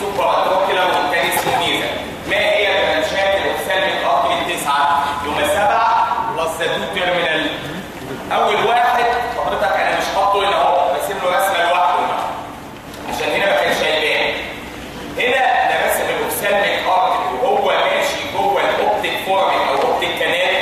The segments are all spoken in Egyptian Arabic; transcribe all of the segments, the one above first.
سوبراتروكيولار والتاني اسمه ميزا ما هي برانشات الاوفثالميك ارتري التسعه؟ يوم سبعه بلس ذا تو تيرمينال اول واحد حضرتك انا مش حاطه هنا اهو برسم له رسمه لوحده هنا. عشان هنا ما كانش هيبان هنا انا راسم الاوفثالميك ارتري وهو ماشي جوه الاوبتيك فورمين او اوبتيك كانال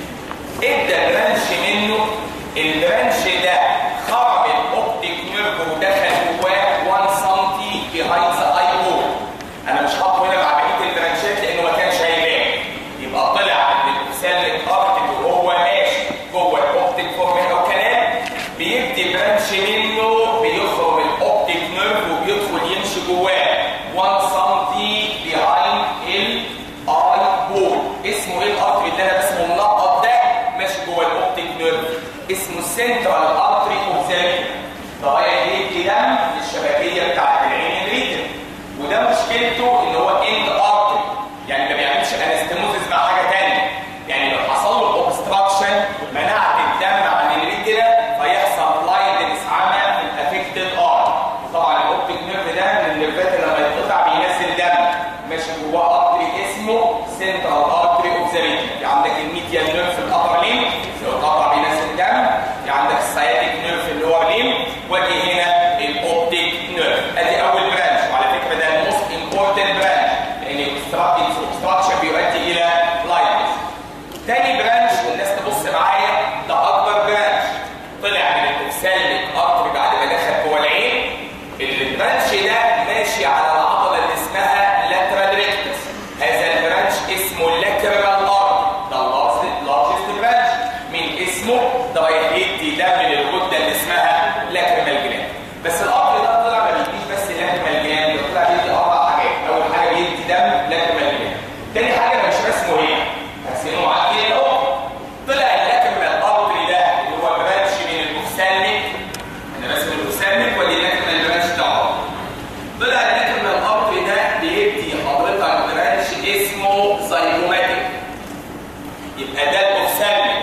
ادى برانش منه البرانش ده خرج الاوبتيك نيرف ودخل جواه 1 سم بيهايند ذا اي بول انا مش حاطه هنا مع بقيه البرانشات لانه ما كانش هيبان يبقى طلع ان الاوفثالميك ارتري وهو ماشي جوه الاوبتيك فورمين او كانال بيدي برانش منه بيخرج الاوبتيك نيرف وبيدخل يمشي جواه 1 سم بيهايند الاي بول اسمه ايه الارتري اللي انا اسمه منقط ده ماشي جوه الاوبتيك نيرف اسمه السنترال ارتري اوف ذا ده رايح يدي دم للشبكيه بتاعت العين الريتم وده مشكلته ان هو اند ارتري يعني ما بيعملش انستموزس مع حاجه ثانيه يعني لو حصل له اوبستراكشن منعت الدم عن الريتنا فيحصل بلايندنس عمى في الافكتد ار طبعا الاوبتيك نيرف ده من النيرفات اللي لما يتقطع بينزل دم ماشي جواه ارتري اسمه سنترال ارتري اوف ذا ريتنا في عندك الميديال نيرف في الابر ليم لو اتقطع بينزل دم في عندك السياتيك نيرف اللي هو ليم وادي هنا الاوبتيك نيرف ادي اول برانش وعلى فكره ده الموست امبورتنت برانش لان الاوبستراكشن بيؤدي الى بلايندنس تاني برانش والناس تبص معايا ده اكبر برانش طلع من الاوفسالميك ارتري بعد ما دخل جوه العين البرانش ده ماشي على العضله اللي اسمها لاترال ريكتس هذا البرانش اسمه لاترال ارتري ده اللارجست برانش من اسمه ده رايح يدي دم للغده اللي اسمها لاكريمال جلاند بس الارتري ده طلع ما بيديش بس لاكريمال جلاند ده طلع بيدي اربع حاجات اول حاجه بيدي دم لاكريمال جلاند تاني حاجه انا مش رسمه هنا رسمه على كده اهو طلع اللاكريمال ارتري ده اللي هو برانش من الاوفسالميك انا راسم الاوفسالميك وادي اللاكريمال برانش ده اهو طلع اللاكريمال ارتري ده بيدي حضرتك برانش اسمه زيجوماتيك يبقى ده الاوفسالميك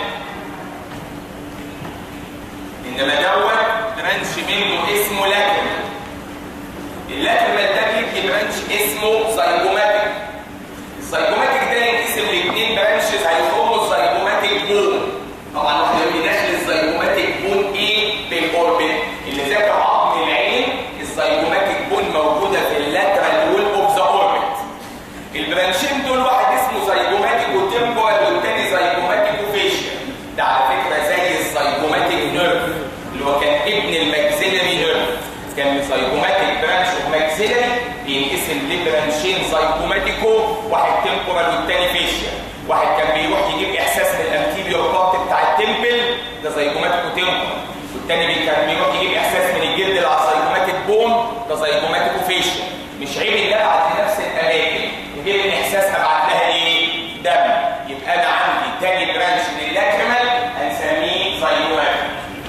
انما دوت برانش منه اسمه لاكريمال اللاكريمال ده بيدي برانش اسمه زيجوماتيك الزيجوماتيك ده ينقسم لاثنين برانشز هيخرجوا الزيجوماتيك بون طبعا احنا بندخل الزيجوماتيك بون ايه بالاوربت اللي ذاكر عظم العين الزيجوماتيك بون موجوده في اللاترال وول اوف ذا اوربت البرانشين دول واحد اسمه زيجوماتيك وتمبوال والتاني زيجوماتيك وفيشيال ده على فكره زي الزيجوماتيك نيرف اللي هو كان ابن الماكسيلري نيرف كان زيجوماتيك برانش وماكسيلري بينقسم لبرانشين زيجوماتيكو واحد تمبورال والتاني فيشيال واحد كان بيروح يجيب احساس من الانتيريور بارت بتاع التمبل ده زيجوماتيكو تمبورال والتاني بي- كان بيروح يجيب احساس من الجلد اللي على الزيجوماتيك بون ده زيجوماتيكو فيشيال مش عيب ان انا ابعت لنفس الاماكن يجيب الاحساس ابعت لها ايه؟ دم يبقى انا عندي تاني برانش للاكريمال هنسميه زيجوماتيك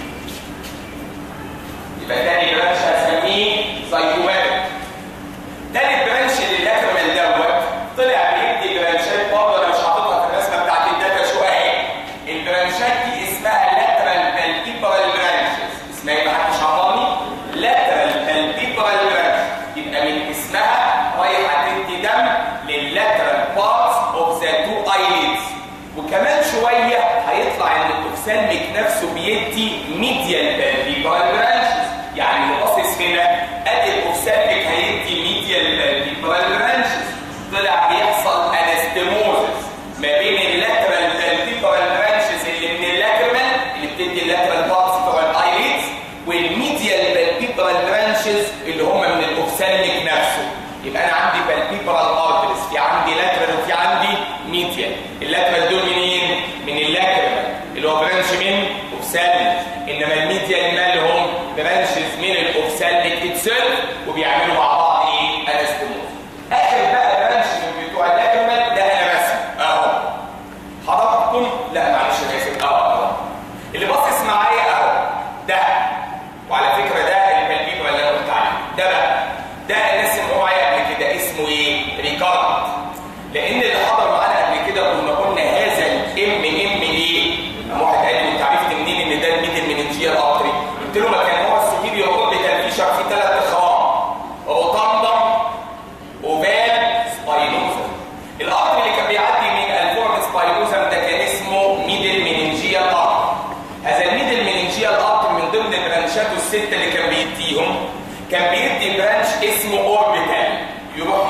يبقى تاني برانش هنسميه زيجوماتيك تالت برانش للاكريمال دوت طلع بيدي برانشات برضه انا مش حاططها في الرسمه بتاعت الداتا شو اهي البرانشات دي اسمها لاترال بالبيبرال برانشز اسمها ايه محدش عطاني لاترال بالبيبرال برانش يبقى من اسمها رايحه تدي دم لللاترال بارتس اوف ذا تو ايليدز وكمان شويه هيطلع ان الاوفسالميك نفسه بيدي ميديال بالبيبرال برانشز يعني اللي باصص هنا ادي الاوفسالميك هيدي ميديال بالبيبرال برانشز طلع بيحصل انستموزس ما بين اللاترال بالبيبرال برانشز اللي من اللاكريمال اللي بتدي اللاترال بارتس بتوع الايليدز والميديال بالبيبرال برانشز اللي هم من الاوفسالميك نفسه يبقى انا عندي بالبيبرال ارتريز في عندي لاترال وفي عندي ميديال اللاترال دول منين من اللاكريمال اللي هو برانش من اوفسالميك انما الميديال مالهم برانشز من الاوفسالميك اتسيلف وبيعملوا مع بعض ايه انستموز اخر بقى برانش من بتوع اللاكريمال ده انا رسم اهو حضراتكم لا معلش انا اسف اهو اهو اللي باصص معايا اهو ده وعلى فكره ده البلبيب اللي انا قلت عليه ده بقى ده الناس اللي هو معايا قبل كده اسمه ايه؟ ريكارد لان اللي حضر معانا قبل كده كنا قلنا هذا الام ام ايه؟ قام واحد قال لي انت عرفت منين ان ده الميدل مننجيال ارتري؟ قلت له ما كان هو السوبيريور اوربيتال فيشر فيه ثلاث اخوان روتاندم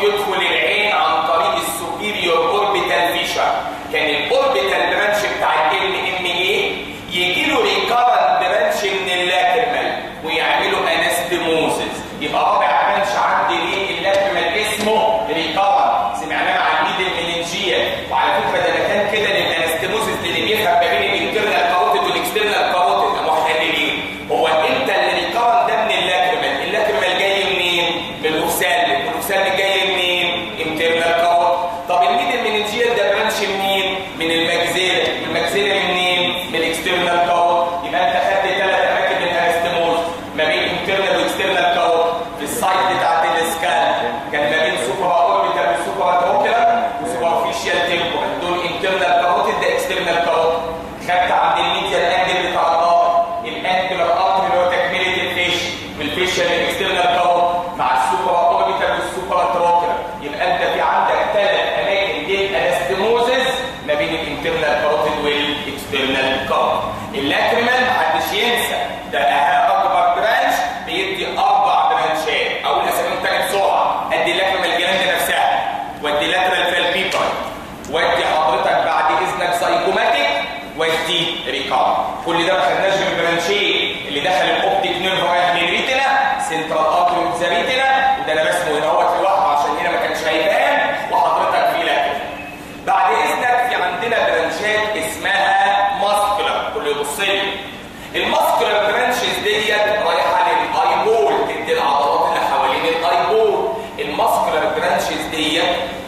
يدخل العين عن طريق السوبيريور اوربيتال فيشر كان الاوربيتال برانش بتاع ال ام ايه يجي له ريكارنت برانش من اللاكرمال ويعملوا انستموزز يبقى رابع برانش عندي ليه اللاكرمال اسمه ريكارنت سمعناه مع الميدل مننجيا وعلى فكره ده انا كان كده للانستموزز اللي بيفهم ما بين الانترنال كاروتيد والاكسترنال كاروتيد قاموا محللين هو انت اللي ريكارنت ده من اللاكرمال اللاكرمال جاي منين؟ من الاوفسالميك والاوفسالميك جاي منين؟ انترنال كاروتيد طب الميدل مننجيال ده برانش منين؟ من المجزيلا والمجزيلا منين؟ من الاكسترنال كاروتيد يبقى انت خدت ثلاث اماكن من الانستموز ما بين انترنال واكسترنال كاروتيد في السايت بتاعت الاسكان كان ما بين سوبر اوربيتال وسوبر توكلر وسوبرفيشال تمبورال دول انترنال كاروتيد ده اكسترنال كاروتيد خدت عند الميديا الانجل بتاع الظهر الانجلر ارتري اللي هو تكمله الفيش والفيشال الاكسترنال كاروتيد مع السوبر اوربيتال والسوبر توكلر يبقى انت في عندك ثلاث اماكن للانستموزز ما بين الانترنال كاروتيد والاكسترنال كاروتيد اللاكريمال محدش ينسى ده أهم اكبر برانش بيدي اربع برانشات اول اساميهم تاني بسرعه ادي اللاكريمال جلاند نفسها وادي لاترال فالبيبر وادي حضرتك بعد اذنك سايكوماتيك وادي ريكارد كل ده ما خدناش من البرانشين اللي دخل الاوبتيك نيرف رايح للريتنا سنترال ارتري ذا ريتنا وده انا رسمه هنا اهوت لوحده عشان هنا ما كانش هيبان وحضرتك في لاكريمال بعد اذنك في عندنا برانشات اسمها ماسكولار كله يبص لي الماسكولار برانشز ديت رايحه للايبول تدي العضلات اللي حوالين الايبول الماسكولار برانشز ديت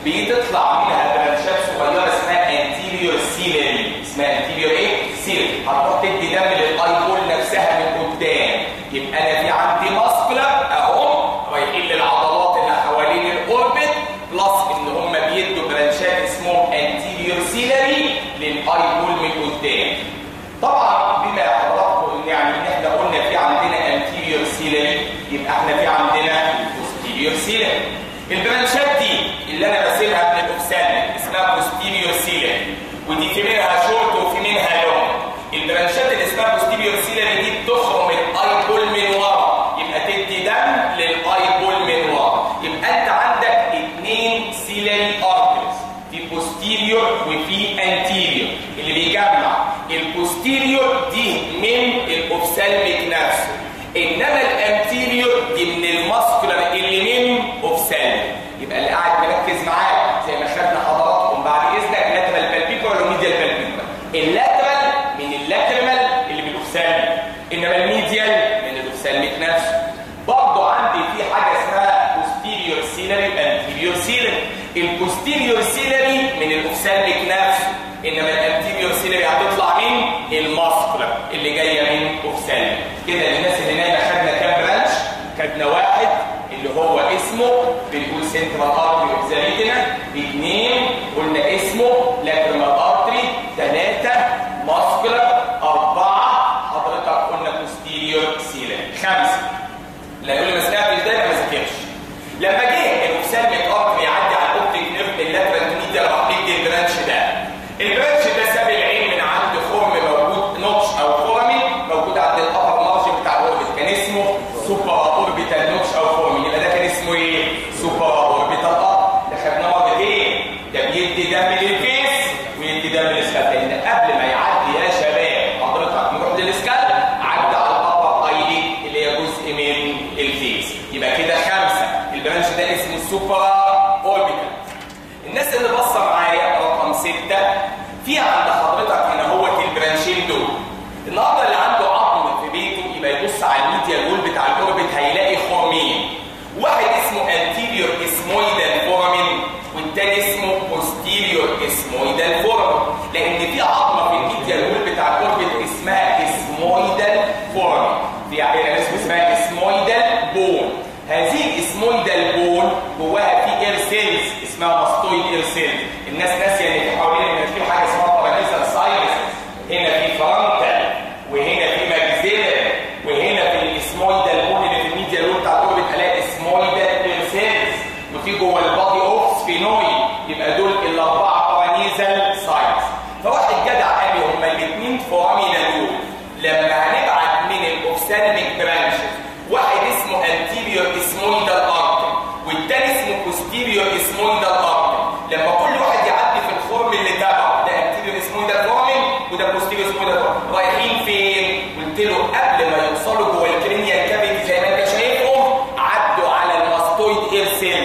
بتطلع منها برانشات صغيره اسمها انتيريور سيلري اسمها انتيريور ايه؟ سيلري هتروح تدي دم للايبول نفسها من قدام يبقى انا في عندي ماسكولار اهو رايحين للعضلات اللي حوالين الاوربت بلس ان هم بيدوا برانشات اسمهم انتيريور سيلري للايبول من قدام طبعا بما حضراتكم يعني ان احنا قلنا في عندنا انتيريور سيلري يبقى احنا في عندنا بوستيريور سيلري البرانشات دي اللي انا راسمها من الاوفسالميك اسمها بوستيريور سيلري ودي في منها شورت وفي منها لونج البرانشات اللي اسمها بوستيريور سيلري دي بتخرم الايبول من ورا يبقى تدي دم للايبول من ورا يبقى انت عندك اثنين سيلري ارترز في بوستيريور وفي انتيريور اللي بيجمع البوستيريور دي من الاوفسالميك نفسه انما الانتيريور دي من الماسكولار اللي من اوفسالميك يبقى اللي قاعد مركز معايا زي ما خدنا حضراتكم بعد اذنك لاترال بالبيكولار وميديال بالبيكولار اللاترال من اللاترال اللي من الاوفسالميك انما الميديال من الاوفسالميك نفسه برضه عندي في حاجه اسمها posterior ciliary anterior ciliary البوستيريور سيلري من الاوفسالميك نفسه انما الانتيريور سيلري هتطلع من الماسكولار اللي جايه من اوفسالميك كده للناس اللي نايمه خدنا كام برانش خدنا واحد اللي هو اسمه بنقول سنترال ارتري اوف ذا ريتنا اثنين قلنا اسمه لاكريمال ارتري ثلاثه ماسكولار اربعه حضرتك قلنا بوستيريور سيلري خمسه لا يقول لي ما سمعتش ده يبقى ما ذاكرش لما جه الاوفسالميك ارتري يعدي على الاوبتيك نيرف من اللاترال ميديا راح مدي البرانش ده البرانش ده ساب العين من عند خرم موجود نوتش او خرمي موجود عند الابر مارجن بتاع الاوربت كان اسمه سوبر اوربيتال نوتش او خرمي يبقى ده كان اسمه ايه؟ سوبر اوربيتال اب ده خدناه مرتين ده بيدي دم للفيس ويدي دم للسكال لان قبل ما يعدي يا شباب حضرتك نروح للسكال عدى على الابر ايلي اللي هي جزء من الفيس يبقى كده خمسه البرانش ده اسمه السوبر اوربيتال الناس اللي باصه معايا رقم ستة في عند حضرتك هنا هو البرانشين دول النهارده اللي عنده عظم في بيته يبقى يبص على الميديا وول بتاع الاوربت هيلاقي خرمين واحد اسمه anterior اسمويدال فورامين والتاني اسمه posterior اسمويدال فورامين لان في عظمه في الميديا وول بتاع الاوربت اسمها اسمويدال فورامين في عينه اسمه اسمها اسمويدال بون هذه الاسمويدال بون جواها في اير سيلز اسمها ماستويد اير سيلز الناس ناسيه ان في حوالين ان في حاجه اسمها بارانيزال ساينس هنا في فرونتال وهنا في ماكسيلر وهنا في الاسمويدال بون اللي في الميديا لون بتاع الاوربت الاقي اسمويدال اير سيلز وفي جوه البادي اوف سفينويد يبقى دول الاربعه بارانيزال ساينس فواحد جدع قال لي هما الاثنين فورامينا دول لما هنبعت من الاوفسالميك برانشز واحد اسمه anterior اسمويدال ارتري والتاني اسمه posterior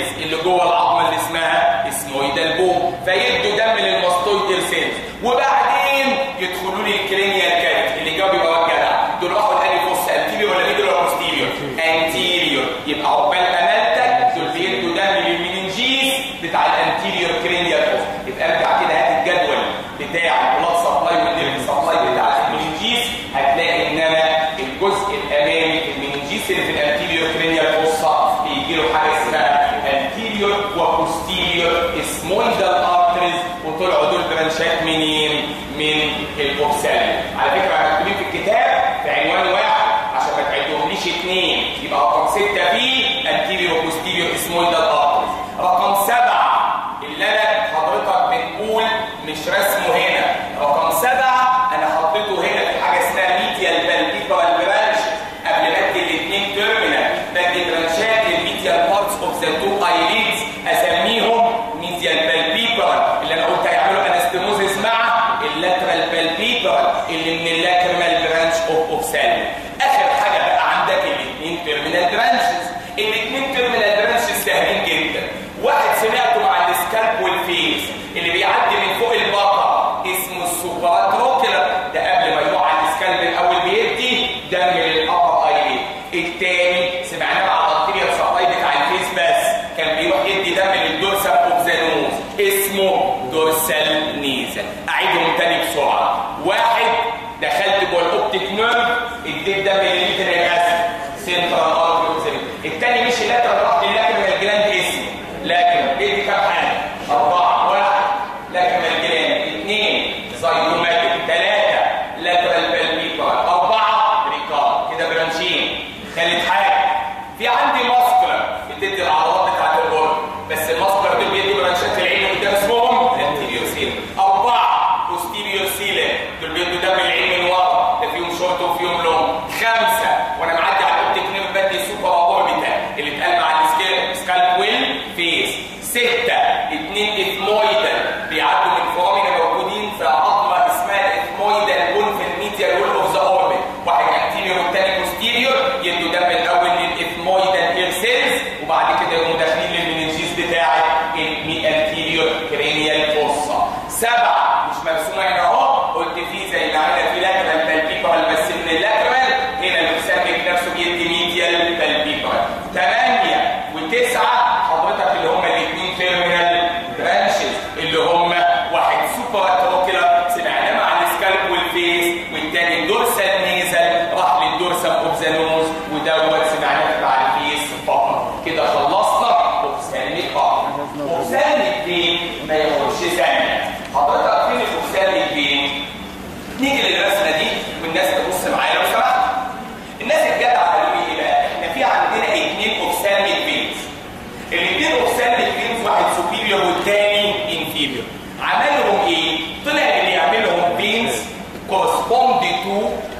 سيلز اللي جوه العظمه اللي اسمها اسمويدال بون فيدوا دم للماستويد سيلز وبعدين يدخلوا لي الكرينيال كارت اللي جاب يبقى هو الجدع دول راحوا الاني بص انتيريور ولا ميدل ولا بوستيريور انتيريور يبقى عقبال امالتك دول بيدوا دم للمننجيس بتاع الانتيريور كرينيال بوست يبقى ارجع كده هات الجدول بتاع البلاد سبلاي والنيرف سبلاي بتاع المننجيس هتلاقي ان انا الجزء الامامي المننجيس اللي في الانتيريور كرينيال بوسطه بيجي له حاجه اسمها انتيريور وبوستيريور اسمويدال ارتريز وطلعوا دول برانشات منين؟ من البوكساليا على فكره مكتوبين في الكتاب في عنوان واحد عشان ما تعدهمليش اثنين يبقى رقم سته فيه انتيريور وبوستيريور اسمويدال ارتريز رقم سبعه اللي انا حضرتك بتقول مش رسمه هنا رقم سبعه انا حطيته هنا في حاجه اسمها ميديال بالبيبرال برانش قبل ما ادي الاثنين تيرمينال بدي برانشات للميديال بارتس اوف ذا تو ايليدز اسميهم ميديال بالبيبرال اللي انا قلت هيعملوا انستموزيس مع اللاترال بالبيبرال اللي من اللاكرمال برانش اوف اوف سالي اخر حاجه بقى عندك الاثنين تيرمينال برانشز الاثنين تيرمينال برانشز سهلين جدا واحد سمعته مع السكالب والفيس اللي بيعدي من فوق البقره اسمه السوبراتروكيلر ده قبل ما يروح على السكالب الاول بيدي دم للابر ايليد الثاني سمعناه مع الارتيريال سبلاي بتاع الفيس بس كان بيروح يدي دم للدورسال اوف ذا نوز اسمه دورسال نيزل اعيدهم تاني بسرعه واحد دخلت جوه الاوبتيك نيرف اديت دم للليترال اسيد سنترال ارتري الثاني مش اللاترال راح للاكريمال جلاند اسمه لكن ادي كام حاجه اربعه واحد لاكريمال جلاند اثنين زايدوماتيك ثلاثه لاترال بالبيبر اربعه ريكارد كده برانشين ثالث حاجه في عندي ماسكولار بتدي العضلات بتاعت الجرم بس الماسكولار دول بيدي برانشات العين قدام اسمهم انتيريور سيل اربعه بوستيريور سيل دول بيدوا دم العين من ورا ده فيهم شورت وفيهم لونج خمسه وانا معدي على الاوبتيك نيرف بدي سوبر اوربيتال اللي اتقال مع السكالب ويل فيس سته اثنين اثمويدال بيعدوا من فورامين موجودين في عظمه اسمها الاثمويدال بون في الميديال وول اوف ذا اوربت واحد انتيريور والثاني بوستيريور يدوا دم الاول للاثمويدال اير سيلز وبعد كده يقوموا داخلين للمننجيز بتاعي الانتيريور كرينيال فوسا سبعه مش مرسومه هنا اهو قلت في زي ما عملنا في لاترال بالبيبرال بس من اللاترال هنا المسمك نفسه بيدي ميديال بالبيبرال ثمانيه وتسعه حضرتك اللي هم الاثنين تيرمينال برانشز اللي هم واحد سوبر تروكيلر سمعناه مع السكالب والفيس والثاني دورسال نيزل راح للدورسال اوف ذا نوز ودوت سمعناه مع الفيس فقط كده خلصنا اوبسالميك اه اوبسالميك فين ما ياخدش ثانيه حضرتك فين الاوبسالميك فين نيجي للرسمه دي والناس تبص معايا لو سمحت الناس الجدعه قالوا لي ايه بقى احنا في عندنا اثنين اوبسالميك فينز الاثنين اوبسالميك فينز واحد سوبيريور والثاني انفيريور عملهم ايه طلع اللي يعملهم فينز correspond to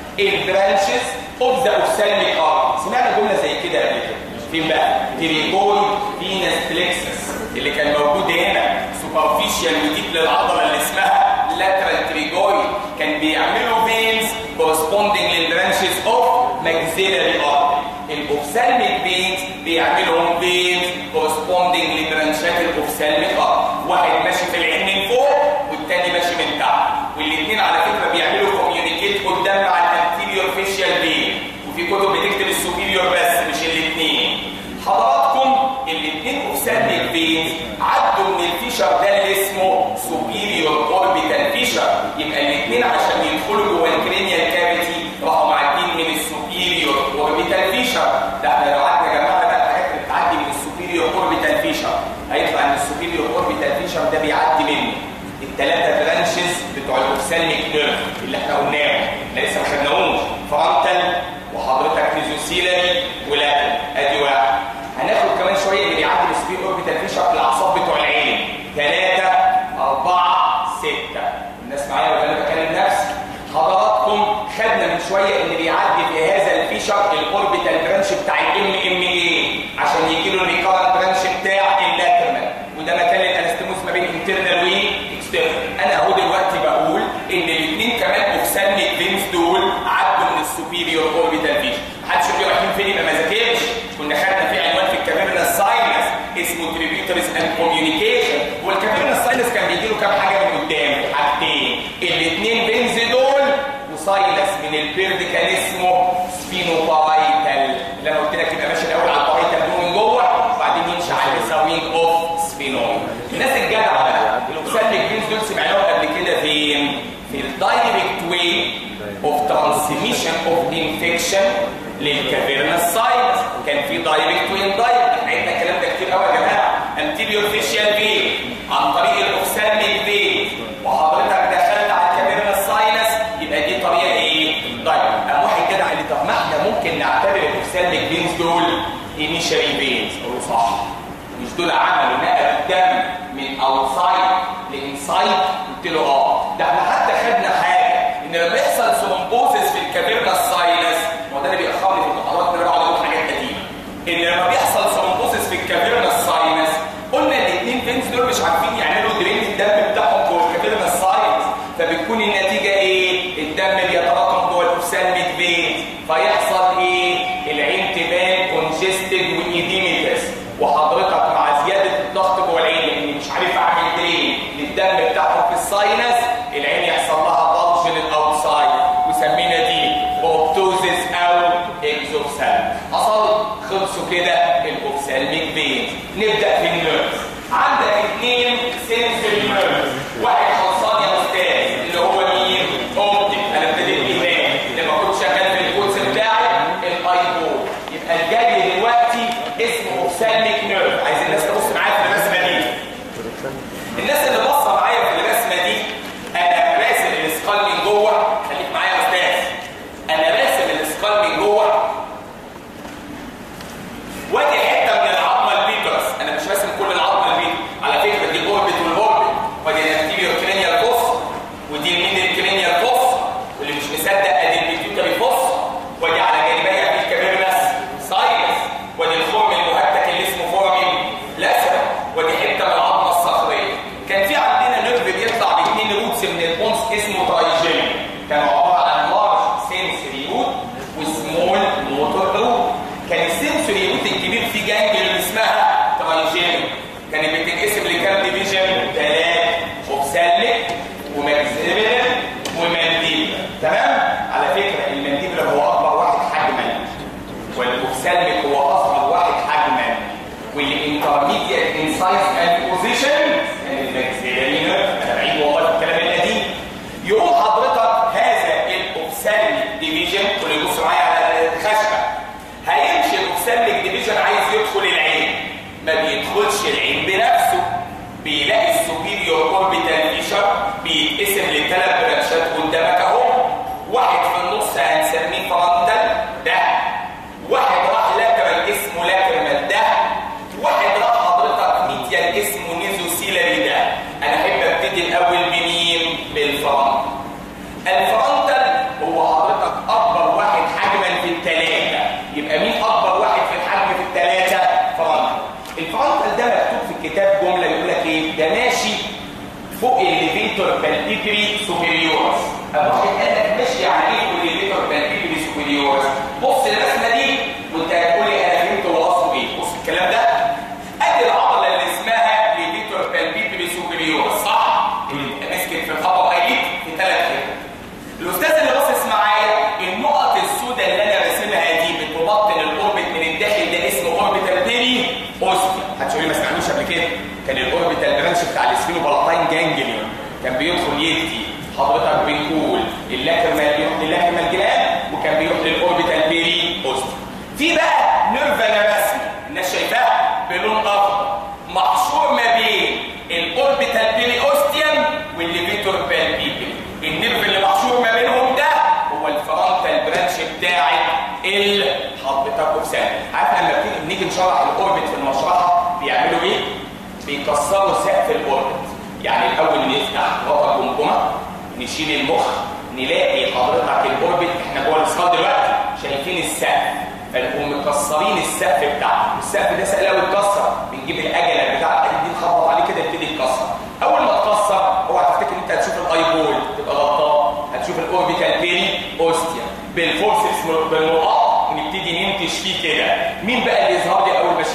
البرانشز اوف ذا اوبسالميك ار سمعنا جمله زي كده قبل كده فين بقى تريجويد فينس بلكسس اللي كان موجود هنا سوبرفيشال وديب للعضله اللي اسمها لاترال تريجويد كان بيعملوا فينز corresponding للبرانشز اوف maxillary artery الاوبسالميك فينز بيعملوا فينز corresponding لبرانشات الاوبسالميك ارتري واحد ماشي في العين من فوق والتاني ماشي من تحت والاثنين على فكره بيعملوا كوميونيكيت قدام مع الانتيريور فيشيال فين وفي كتب بتكتب السوبيريور بس مش الاثنين حضراتكم الاثنين اوبسالميك فينز عدوا من الفيشر ده اللي اسمه سوبيريور اوربيتال فيشر يبقى الاثنين عشان يدخلوا جوه الكرينيال كافيتي راحوا معدين من السوبيريور اوربيتال فيشر ده احنا لو قعدنا جمعنا بقى الحاجات اللي بتعدي من السوبيريور اوربيتال فيشر هيطلع ان السوبيريور اوربيتال فيشر ده بيعدي منه الثلاثه برانشز بتوع الاوبسالميك نيرف اللي احنا قلناهم احنا لسه ما خدناهمش فرونتال وحضرتك ميزوسيلري ولاترال ادي واحد هناخد كمان شويه اللي بيعدي من السوبيريور اوربيتال فيشر الاعصاب بتوع العين ثلاثه اربعه سته الناس معايا ولا انا بكلم نفسي حضراتكم خدنا من شويه ان بيعدي في هذا الفيشر الاوربيتال برانش بتاع الام ام اي عشان يجي له الريكارنت برانش بتاع اللاترمال وده مكان الانستموس ما بين انترنال واكسترنال انا اهو دلوقتي بقول ان الاثنين كمان اوفسالميك فينز دول عدوا من السوبيريور اوربيتال فيشن محدش يقول لي رايحين فين يبقى ما ذاكرش كنا خدنا في عنوان في الكاميرا الساينس اسمه contributors and communication والكابيرنس ساينس كان بيجي له كام حاجه من قدام حاجتين الاثنين بنز دول وساينس من البيرد كان اسمه سفينوبايتال اللي انا قلت لك يبقى ماشي الاول على البايتال دول من جوه وبعدين يمشي على السوينج اوف سفينويد الناس الجدعه بقى الاوكساليك بنز دول سمعناهم قبل كده فين؟ في الدايركت واي اوف ترانسميشن اوف انفكشن للكافيرنس ساينس كان في دايركت وين دايركت عندنا الكلام ده كتير قوي يا جماعه انتيريور فيشيال فين عن طريق الاوكساليك فين وحضرتك دخلت على الكافيرنس ساينس يبقى دي طريقه ايه؟ دايركت قام واحد كده قال لي طب ما احنا ممكن نعتبر الاوكساليك فينز دول انيشالي فينز اقول له صح مش دول عملوا نقل الدم من اوتسايد لانسايد قلت له اه ده احنا حتى خدنا حاجه ان لما يحصل ثرومبوزس في الكافيرنس ساينس هو ده اللي بيأخرني في المحاضرات ان انا بقعد اقول حاجات قديمه ان لما بيحصل ثرومبوزس في الكافيرنس ساينس قلنا الاثنين فينز دول مش عارفين يعملوا درين الدم بتاعهم جوه الكافيرنس ساينس فبتكون النتيجه ايه؟ الدم بيتراكم جوه الاوفسالميك فين فيحصل ايه؟ العين تبان كونجستد وايديميتس وحضرتك مع زياده الضغط جوه العين لاني مش عارف اعمل درين للدم بتاعهم في الساينس العين يحصل لها بلج للاوتسايد وسمينا دي اوبتوزيس او اكزوفسال حصل خلصوا كده الاوفسالميك فينز نبدا في النيرفز عندك اثنين سنسوري نيرفز واحد خلصان يا استاذ اللي هو مين اوبتيك انا ابتديت بيه هناك لما كنت شغال في الكورس بتاعي الايبو يبقى الجري دلوقتي اسمه اوفسالميك نيرف عايز الناس تبص معايا في الرسمه دي الناس اللي باصه معايا في الرسمه دي انا راسم الاسقال من جوه خليك معايا يا استاذ انا راسم الاسقال من جوه وادي حته من العظمه البيترس انا مش راسم كل العظمه البيترس على فكره دي الاوربت والاوربت وادي الانتيريور كرينيال فوس ودي الميدل كرينيال فوس واللي مش مصدق ادي البيتيوتري فوس وادي على جانبيها في الكابيرنس ساينس وادي الخرم المهتك اللي اسمه فورمين لاسر ودي حته من العظمه الصخريه كان في عندنا نيرف بيطلع باثنين روتس من البونس اسمه ترايجين كانوا عباره عن لارج سنسوري روت وسمول موتور روت كان السنسوري روت الكبير في جانجل اللي اسمها ترايجين كانت بتتقسم لكام ديفيجن ثلاث اوبساليك وماكسيلر ومانديبلا تمام على فكره المانديبلا هو اكبر واحد حجما والاوبسالميك هو اصغر واحد حجما والانترميديت ان سايز اند بوزيشن يعني الماكسيلاري نيرف انا بعيد والله في الكلام القديم يقوم حضرتك هذا الاوبسالميك ديفيجن كل يبص معايا على الخشبه هيمشي الاوبسالميك ديفيجن عايز يدخل العين ما بيدخلش العين بنفسه بيلاقي السوبيريور اوربيتال فيشر بيتقسم لثلاث برانشات قدامك اهو واحد في النص هنسميه فرونتال ده واحد راح لاترال اسمه لاترال ده واحد راح حضرتك ميديال اسمه نيزوسيلاري ده انا احب ابتدي الاول بمين بالفرونتال الفرونتال هو حضرتك اكبر واحد حجما في الثلاثه يبقى مين اكبر واحد في الحجم في الثلاثه فرونتال الفرونتال ده مكتوب في الكتاب جمله يقول لك ايه ده ماشي فوق الليفيتور بالبيبري سوبريورس ابو واحد قال لك ماشي على ايه فوق الليفيتور بالبيبري سوبريورس بص الرسمه دي وانت هتقولي انا فهمت هو قصده ايه بص الكلام ده ادي العضله اللي اسمها ليفيتور بالبيبري سوبريورس صح مسكت في الخطر ايديك في ثلاث كده الاستاذ اللي باصص معايا النقط السوداء اللي انا راسمها دي بتبطن الاوربت من الداخل ده اسمه اوربيتال بيري اوستيا هتقولي ما سمعنوش قبل كده كان الاوربيتال برانش بتاع السفينو بلاتاين جانجليون كان بيدخل يدي حضرتك بنقول اللاكرمال بيروح للاكرمال جلاند وكان بيروح للاوربيتال بيري اوستيا في بقى نيرف انا رسمي الناس شايفاه بلون اخضر محشور ما بين الاوربيتال بيري اوستيوم والليفيتور بالبيبري النيرف اللي محشور ما بينهم ده هو الفرونتال برانش بتاعي اللي حضرتك اوفسان عارف لما بتيجي بنيجي نشرح الاوربت في المشرحه بيعملوا ايه؟ بيكسروا سقف الاوربت يعني الاول نفتح غطا الجمجمه نشيل المخ نلاقي حضرتك الاوربت احنا جوه الاسقاط دلوقتي شايفين السقف فنقوم مكسرين السقف بتاعه السقف ده سهل قوي يتكسر بنجيب الاجله بتاع الحديد دي نخبط عليه كده يبتدي يتكسر اول ما تكسر اوعى تفتكر انت هتشوف الاي بول تبقى غلطان هتشوف الاوربيتال بيري اوستيا بالفورسز بالنقاط ونبتدي ننتج فيه كده مين بقى اللي يظهر لي اول ما اشيل الاوربت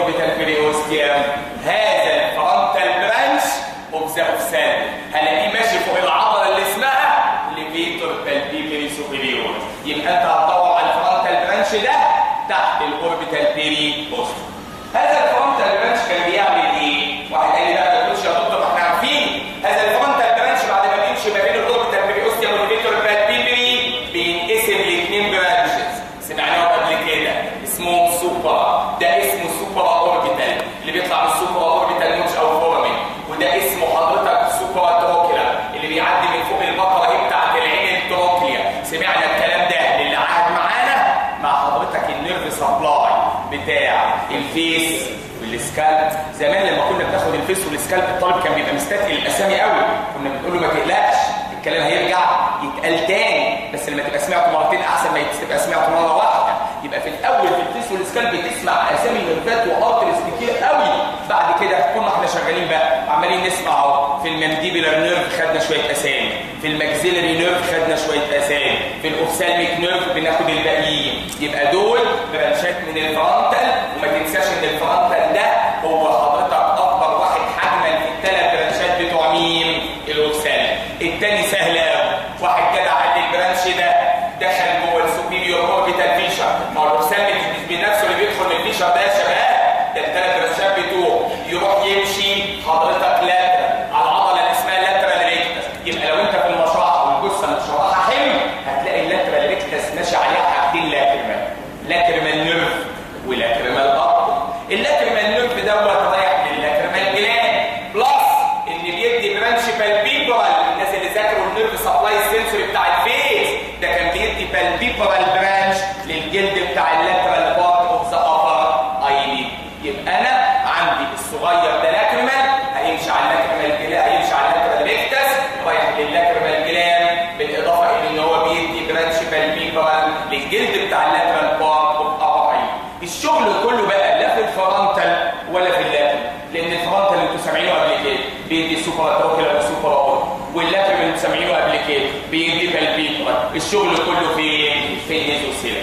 الاوربيتال بيريوستيوم هذا الفرونتال برانش اوف ذا اوفسال هلاقيه ماشي فوق العضله اللي اسمها ليفيتور بالبيبري سوبيريور يبقى انت هتدور على الفرونتال برانش ده تحت الاوربيتال بيريوستيوم هذا الفرونتال برانش كان بيعمل ايه؟ واحد قال لي لا ما تقولش يا دكتور احنا عارفين هذا الفرونتال برانش بعد ما بيمشي ما بين الاوربيتال بيريوستيوم والليفيتور بالبيبري بينقسم لاثنين برانشز سمعناهم قبل كده اسمهم سوبر ده اسمه سوبر اوربيتال اللي بيطلع من السوبر اوربيتال موتش او فورامين وده اسمه حضرتك سوبر تروكيلا اللي بيعدي من فوق البقره اهي بتاعت العين التروكليا سمعنا الكلام ده اللي قاعد معانا مع حضرتك النيرف سبلاي بتاع الفيس والسكالب زمان لما كنا بناخد الفيس والسكالب الطالب كان بيبقى مستثقل الاسامي قوي كنا بنقول له ما تقلقش الكلام هيرجع يتقال تاني بس لما تبقى سمعته مرتين احسن ما تبقى سمعته مره واحده يبقى في الاول في الفيس والسكالب بتسمع اسامي نيرفات وارترز كتير قوي بعد كده طول ما احنا شغالين بقى عمالين نسمع اهو في المانديبولار نيرف خدنا شويه اسامي في الماكسيلري نيرف خدنا شويه اسامي في الاوفسالميك نيرف بناخد الباقيين يبقى دول برانشات من الفرونتال وما تنساش ان الفرونتال ده هو حضرتك اكبر واحد حجما في الثلاث برانشات بتوع مين الاوفسال الثاني سهل قوي واحد جدع قال البرانش ده دخل جوه السوبيريور اوربيتال فيشر ما هو الاوفسال مش بنفسه اللي بيدخل من الفيشر ده يا شباب ده الثلاث برانشات بتوعه يروح يمشي حضرتك لاترال على العضله اللي اسمها لاترال ريكتس يبقى لو انت في المشرحه والجثه متشرحه حلو هتلاقي اللاترال ريكتس ماشي عليها حاجتين لاكريمال لاكريمال نيرف ولاكريمال ارض اللاكريمال نيرف دوت رايح للاكريمال جلاند بلس ان بيدي برانش بالبيبرال الناس اللي ذاكروا النيرف سبلاي سنسوري بتاع الفيس ده كان بيدي بالبيبرال برانش للجلد بتاع اللاترال بارت اوف ذا ابر ايليد يبقى انا عندي الصغير ده لاكريمال هيمشي على اللاكريمال جلاند هيمشي على اللاكريمال ريكتس رايح للاكريمال جلاند بالاضافه الى ان هو بيدي برانش بالبيبرال للجلد بتاع اللاترال بارت اوف ابر ايليد الشغل كله بقى لا في الفرونتال ولا في اللاترال لان الفرونتال اللي انتوا سامعينه قبل كده بيدي سوبر تروكيلا وسوبر اور واللاترال اللي انتوا سامعينه قبل كده بيدي بالبيبرال الشغل كله في في النيزوسيلر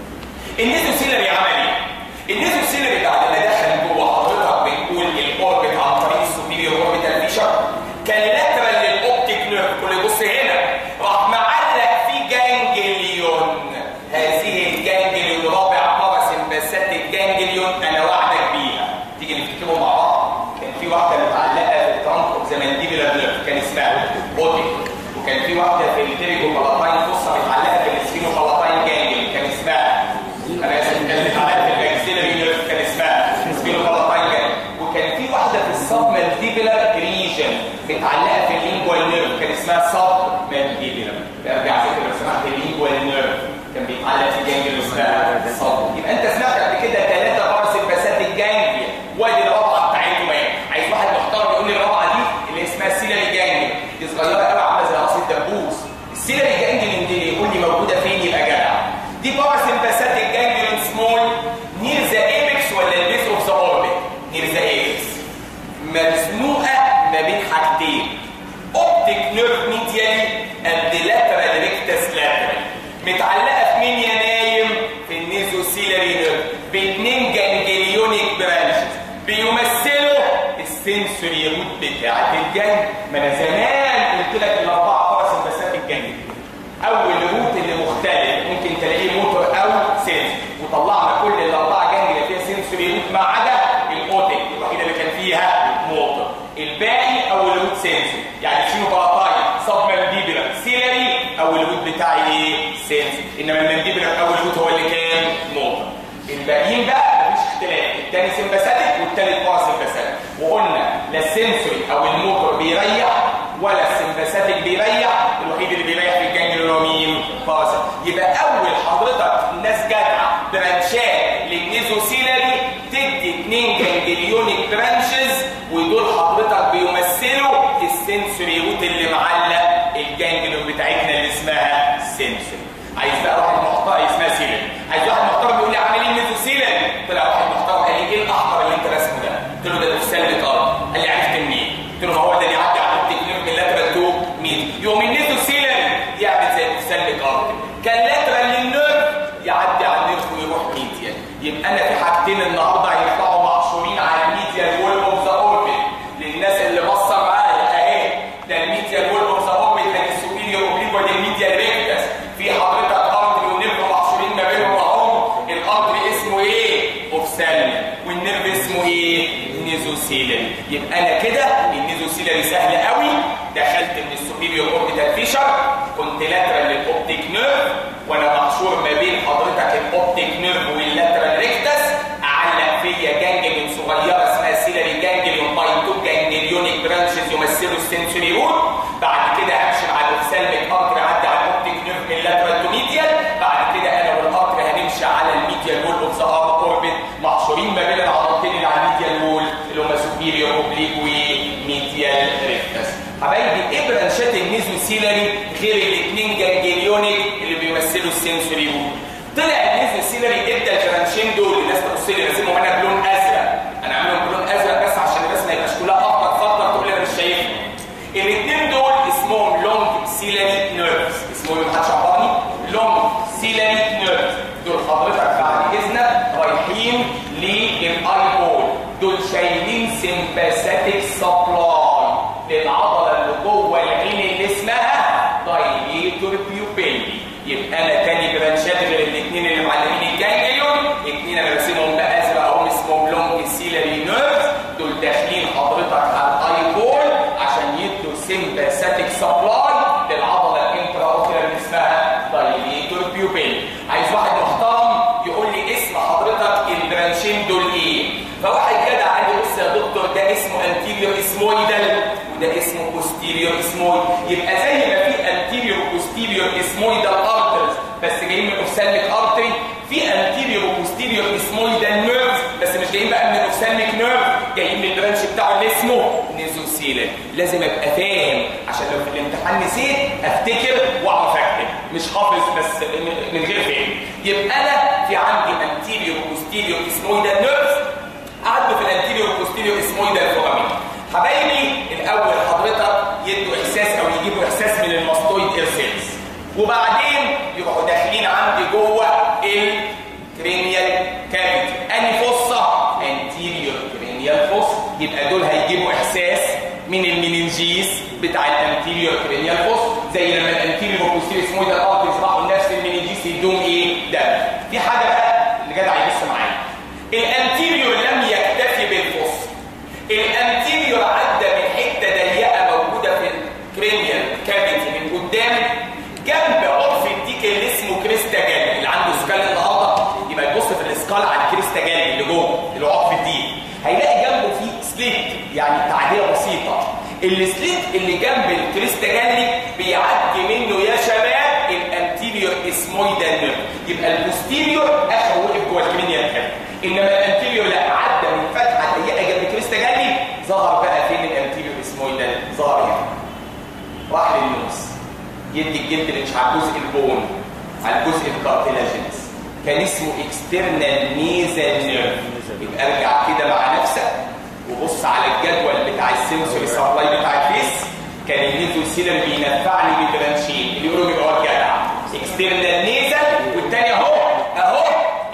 النيزوسيلري عمل ايه؟ النيزوسيلري بعد ما دخل جوه حضرتك بنقول الاوربت عن طريق السوبيريور اوربيتال فيشر كان لاترال للاوبتيك نيرف كل بص هنا راح معلق في جانجليون هذه الجانجليون رابع باراسمباسات الجانجليون انا وعدك بيها تيجي نفتكرهم مع بعض كان في واحده متعلقه في الترانك اوف ذا مانديبولار نيرف كان اسمها اوتيك وكان في واحده في التيريجو بلاتاين فصه متعلقه في السفينو بلاتاين جانجل كان اسمها انا اسف كان متعلقه في الماكسيلري نيرف كان اسمها سفينو بلاتاين جانجل وكان في واحده في السب مانديبولار ريجن متعلقه في اللينجوال نيرف كان اسمها سب مانديبولار برجع افتكر لو سمحت اللينجوال نيرف كان بيتعلق في جانجل اسمها سب يبقى انت سمعت قبل كده ثلاثه باراسمباسات الجانجل وادي الرابعه بتاعتهم ايه عايز واحد محترم يقول لي الرابعه دي اللي اسمها سيلري جانجل دي صغيره قوي عامله زي راس الدبوس السيلري جانجل دي يقول لي موجوده فين يبقى جدع دي باراسمباسات الجانجل سمول نير ذا ايبكس ولا البيس اوف ذا اوربت نير ذا ايبكس مزنوقه ما بين حاجتين اوبتيك نيرف ميديالي اند لاترال ريكتس لاترال متعلقه في مين يا نايم في النيزوسيلري نيرف باثنين جانجليونيك برانشز بيمثلوا السنسوري روت بتاعت الجنج ما انا زمان قلت لك الاربعه باراسمباسات الجنج اول روت اللي مختلف ممكن تلاقيه موتور او سنس وطلعنا كل الاربعه جنج اللي فيها سنسوري روت ما عدا الاوتيك الوحيده اللي كان فيها موتور الباقي اول روت سنسوري يعني شنو بلاطاي سب مانديبولار سيلري اول روت بتاعي ايه سنس انما المانديبولار اول روت هو اللي كان موتور الباقيين بقى مفيش اختلاف الثاني سمباثيك والثالث باراسمباثيك وقلنا لا السنسوري او الموتور بيريح ولا السمباثيك بيريح الوحيد اللي بيريح في الجانجل هو مين باراسمباثيك يبقى اول حضرتك ناس جدعه برانشات للنيزوسيلري تدي اثنين جانجليونيك برانشز ودول حضرتك بيمثلوا السنسوري روت اللي معلق الجانجليون بتاعتنا اللي اسمها سنسوري عايز بقى واحد محترم اسمها سيلري عايز واحد محترم يقول لي عامل ايه النيزوسيلري طلع واحد محترم قال لي ايه الاحمر اللي انت راسمه ده قلت له ده في سلبة ارض قال لي عرفت منين قلت له ما هو ده بيعدي على التكنيك من لاترال تو مين يوم النيزوسيلري يعمل زي في سلبة ارض كان لاترال للنيرف يعدي على النيرف ويروح ميديا يبقى انا في حاجتين النهارده هيطلعوا سيلري يبقى انا كده النيزو سيلري سهل قوي دخلت من السوبيريور اوربيتال فيشر كنت لاترال للاوبتيك نيرف وانا محشور ما بين حضرتك الاوبتيك نيرف واللاترال ريكتس اعلق فيا جانجليون صغيره اسمها سيلري جانجليون باي تو جانجليونيك برانشز يمثلوا السنسوري روت بعد كده همشي مع الاوفسالميك ارتر اعدي على الاوبتيك نيرف من اللاترال تو ميديال بعد كده انا والارتر هنمشي على الميديال وول اوف ذا اوربت محشورين ما بين العضلتين اللي على الميديال وول اللي هم سوبيريور اوبليك وميديال ريكتس حبايبي ايه برانشات النيزو سيلري غير الاثنين جانجليونيك اللي بيمثلوا السنسوري وول طلع النيزو سيلري ادى البرانشين دول الناس تبص لي راسمهم انا بلون ازرق انا عاملهم بلون ازرق بس عشان الرسمه ما يبقاش كلها افضل فضل تقول لي انا مش شايفهم الاثنين دول اسمهم لونج سيلري نيرفز اسمهم ايه محدش عبرني لونج سيلري نيرفز دول حضرتك بعد اذنك رايحين للاي بول دول شايلين سمباثيك سبلاي للعضله اللي جوه العين اللي اسمها دايليتور بيوبيلي يبقى انا تاني برانشات غير الاثنين اللي معلمين الجانجليون الاثنين انا راسمهم بقى ازرق اهم اسمهم لونج سيلري نيرفز دول داخلين حضرتك على الاي بول عشان يدوا سمباثيك سبلاي للعضله الانترا اوكيولار اللي اسمها دايليتور بيوبيلي عايز واحد محترم يقول لي اسم حضرتك البرانشين دول ايه فواحد جدع قال لي بص يا دكتور ده اسمه انتيريور اسمويدال وده اسمه بوستيريور اسمويد يبقى زي ما في انتيريور وبوستيريور اسمويدال ارترز بس جايين من اوفسالميك ارتري في انتيريور وبوستيريور اسمويدال نيرفز بس مش جايين بقى من الاوفسالميك نيرف جايين من البرانش بتاعه اللي اسمه نيزوسيلر لازم ابقى فاهم عشان لو في الامتحان نسيت افتكر واعرف اكتب مش حافظ بس من غير فهم يبقى انا في عندي انتيريور وبوستيريور اسمويدال نيرفز قعدوا في الانتيريور وبوستيريور اسمويدال فورامين حبايبي الاول حضرتك يدوا احساس او يجيبوا احساس من الماستويد اير سيلز وبعدين يروحوا داخلين عندي جوه الكرينيال كافيتي اني فصه انتيريور كرينيال فص يبقى دول هيجيبوا احساس من المينينجيس بتاع الانتيريور كرينيال فص زي لما الانتيريور وبوستيريور اسمويدال ارتريز راحوا نفس المينينجيس يدوم ايه ده في حاجه بقى اللي جدع يبص معايا الانتيريور لم يكتفي بالفص الانتيريور عدى من حته ضيقه موجوده في الكرينيال كافيتي من قدام جنب عرف الديك اللي اسمه كريستا جالي اللي عنده سكال النهارده يبقى يبص في الاسكال على الكريستا جالي اللي جوه اللي هو عرف الديك هيلاقي جنبه فيه سليت يعني تعديله بسيطه السليت اللي جنب الكريستا جالي بيعدي منه يا شباب الانتيريور اسمويدال نيرف يبقى البوستيريور اخر وقف جوه الكرينيال كافيتي انما الانتيريور لا عدى من فتحه ضيقه جنب كريستا جالي ظهر بقى فين الانتيريور اسمويدال ظهر هنا راح للنوز يدي الجلد اللي مش على الجزء البون على الجزء الكارتلاجينس كان اسمه اكسترنال نيزل نيرف يبقى ارجع كده مع نفسك وبص على الجدول بتاع السنسوري سبلاي بتاع الفيس كان النيزو سيلر بينفعني ببرانشين اللي يقولوا بيبقى هو الجدع اكسترنال نيزل والتاني اهو اهو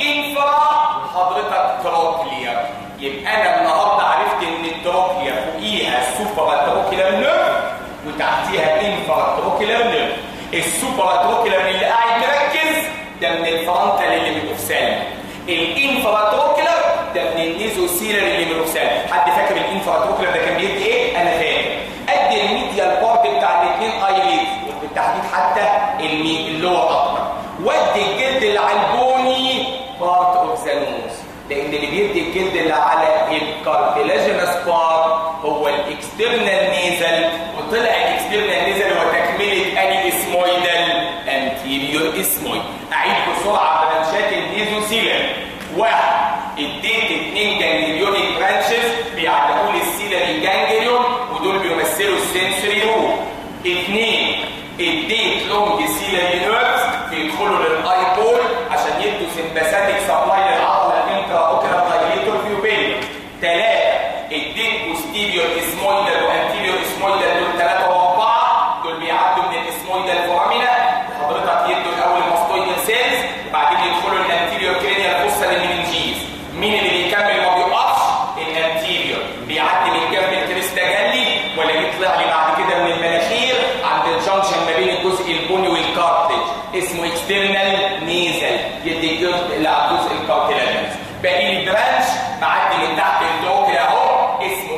انفرا حضرتك تروكليا يبقى انا النهارده عرفت ان التروكليا فوقيها السوبر تروكليا نيرف وتحتيها انفراتروكيلر نيرف السوبراتروكيلر اللي قاعد مركز ده من الفرونتال اللي من الاوفسال الانفراتروكيلر ده من النيزوسيلر اللي من الاوفسال حد فاكر الانفراتروكيلر ده كان بيدي ايه انا فاكر قد الميديال بارت بتاع الاثنين ايليد وبالتحديد حتى اللور اكتر ودي الجلد اللي على البوني بارت اوف ذا نوز لان اللي بيدي الجلد اللي على الكارتلاجينس بارت هو الاكسترنال نيزل وطلع الاكسترنال نيزل هو تكمله اني اسمويدال انتيريور اسمويد اعيد بسرعه برانشات النيزوسيلر واحد اديت اثنين جانجليونيك برانشز بيعتبروا لي السيلري جانجليون ودول بيمثلوا السنسوري روت اثنين اديت لونج سيلري نيرفز بيدخلوا للاي بول عشان يدوا سمباثيك سبلاي للعضله الانترا اوكيولار دايليتور بيوبيلي ثلاثه اديت بوستيريور اسمويدال وانتيريور اسمويدال دول ثلاثه واربعه دول بيعدوا من الاسمويدال فورامينا وحضرتك يدوا الاول الماستويدال سيلز وبعدين يدخلوا الانتيريور كرينيال فوسا للمننجيز مين اللي بيكمل ما بيقفش الانتيريور بيعدي من جنب الكريستاجالي ولا يطلع لي بعد كده من المناخير عند الجنكشن ما بين الجزء البني والكارتج اسمه اكسترنال نيزل يدي الجزء اللي على الجزء الكارتلاجينس باقي البرانش معدي من تحت الدوكر اهو اسمه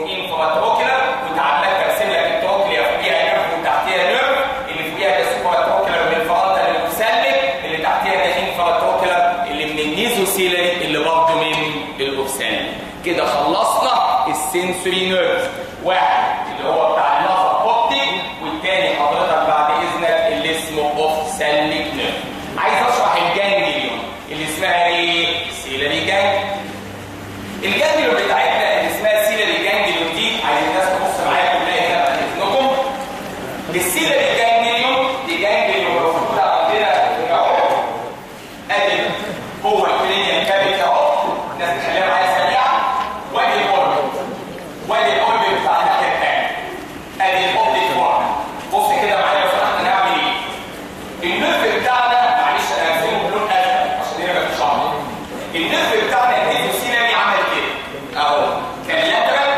سنسوري نيرف واحد اللي هو بتاع النظر اوبتيك والتاني حضرتك بعد اذنك اللي اسمه اوف سالك نيرف عايز اشرح الجانجليون اللي اسمها ايه سيلري جانج الجانجليون بتاعتنا اللي اسمها سيلري جانجليون دي عايز الناس تبص معايا كلها هنا بعد اذنكم السيلري جانجليون دي جانجليون موجوده عندنا هنا اهو ادي هو الكلينيال كابيتي اهو الناس تخليها معايا سريعه وادي الاوربت وادي الاوربت بتاع الناحيه الثانيه ادي الاوبتيك وارد بص كده معايا لو سمحت هنعمل ايه النرف بتاعنا معلش انا هرسمه بلون ازرق عشان هنا مفيش شعر النرف بتاعنا الديزوسينري عمل كده اهو كان لاترال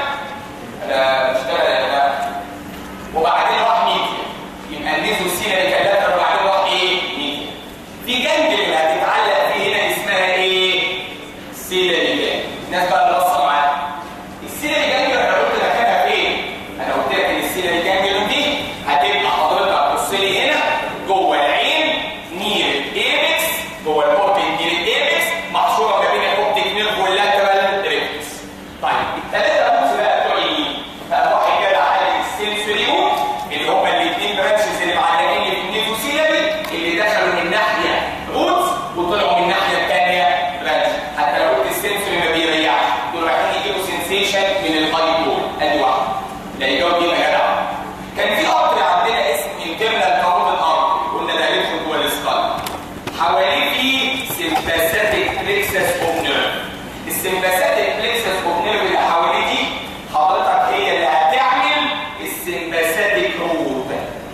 انا بشتغل انا وبعدين راح ميديا يبقى النيزوسينري كان لاترال وبعدين راح ايه ميديا في جنب اللي هتتعلق فيه هنا اسمها ايه سيلري جانج الناس بقى اللي بصوا معايا السيلري جانج انا قلت مكانها فين انا قلت لك ان السيلري جانج دي هتبقى حضرتك بص لي هنا جوه العين نير الايبكس جوه الاوبتيك نير الايبكس محشوره ما بين الاوبتيك نيرف واللاترال ريكتس طيب الثلاثه بوكس بقى بتوع ايه بقى واحد جدع عالي السنسوري بوك اللي هم الاثنين برانشز اللي معلقين في النيفوسيلري اللي دخلوا من ناحيه روتس وطلعوا من الناحيه الثانيه برانش حتى لو قلت السنسوري ما بيريحش دول رايحين يجيبوا سنسيشن من الهاي دول ادي واحده ده يجاوب دي يا جدع كان في قطر عندنا اسمه انترنال كاروتيد ارتري قلنا ده هيدخل جوه السكال حواليه في سمباثيك بليكسس اوف نيرف السمباثيك بليكسس اوف نيرف اللي حواليه دي حضرتك هي اللي هتعمل السمباثيك روت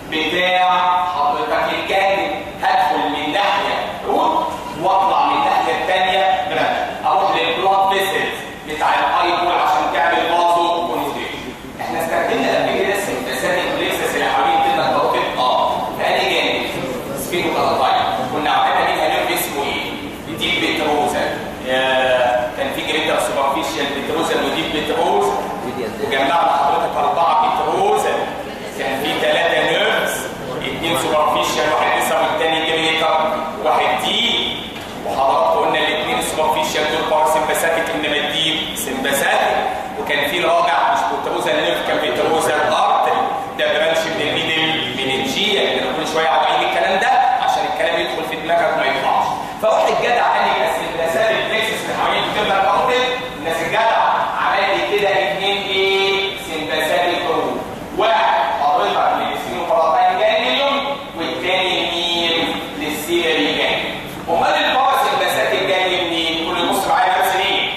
بتاع حضرتك الجانب هدخل من ناحيه روت واطلع من الناحيه الثانيه برانش اروح للبلاد فيسلز بتاع الاي بول عشان تعمل فازو كونستريكشن احنا استخدمنا قبل كده السمباثيك بليكسس اللي حوالين كده الكاروتيد اه فاني جانب سفينو كارتاين كنا عملنا منها نيرف اسمه ايه؟ ديب بتروزا يا كان في جريتر سوبرفيشال بتروزا وديب بتروزا وجمعنا حضرتك اربعه بتروزا كان في ثلاثه نيرفز اثنين سوبرفيشال واحد لسه والثاني جريتر واحد دي وحضراتكم قلنا الاثنين سوبرفيشال دول بار سمباثيك انما الديب سمباثيك وكان في الرابع مش بتروزا النيرف كان بتروزا الارتري ده برانش من الميدل مننجيه احنا كل شويه عاملين الكلام ده عشان الكلام يدخل في دماغك وما يطلعش فواحد جدع قال لي بس الرسائل البلكسس اللي حوالين الكلمه الارتري الناس الجدع عمل لي كده اثنين ايه سمباثيك روت واحد حضرتك للسينوباراتاين جانجليون والثاني مين للسيلري جانجليون امال الباراسمباثيك جاي منين كل بص معايا بس ليه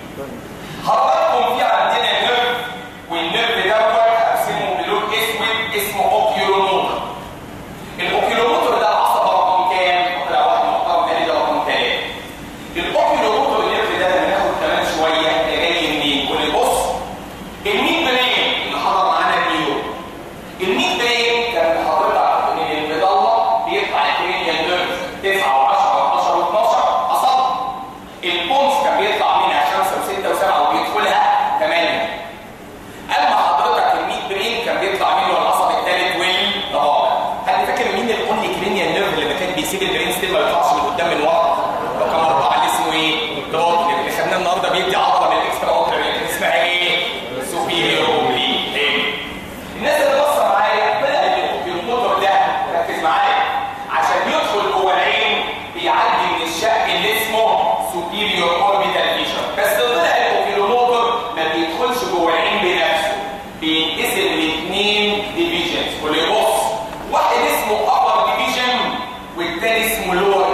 حضراتكم في عندنا نيرف والنيرف دوت هرسمه بلون اسود اسمه اوكيولوموتر الاوكيولوموتر ده العصب رقم كام؟ طلع واحد محترم تاني ده رقم ثلاثه الاوكيولوموتر النيرف ده لما ناخد كمان شويه ده جاي منين؟ كل بص الميد برين اللي حضر معانا النيو الميد برين كان حضرتك من المضله بيطلع الكرينيال نيرف 9 و10 و11 و12 اصابع البونز كان بيطلع منها 5 و6 و7 وبيدخلها 8 اما حضرتك الميد برين كان بيطلع منه العصب الثالث والرابع حد فاكر مين الاونلي كرينيال نيرف اللي كان بيسيب البرين ستيل ما يطلعش من قدام من ورا رقم اربعه اللي اسمه ايه؟ دوت اللي خدناه النهارده بيدي عضله من الاكسترا اوكلر اللي اسمها ايه؟ سوبيريور اوبليك الناس اللي بصه معايا بدا الموتور ده ركز معايا عشان يدخل جوه العين بيعدي من الشق اللي اسمه سوبيريور اوربيتال فيشر بس طلع الاوكيلوموتور ما بيدخلش جوه العين بنفسه بينقسم لاثنين ديفيجنز واللي بص واحد اسمه ابر ديفيجن والتاني اسمه لور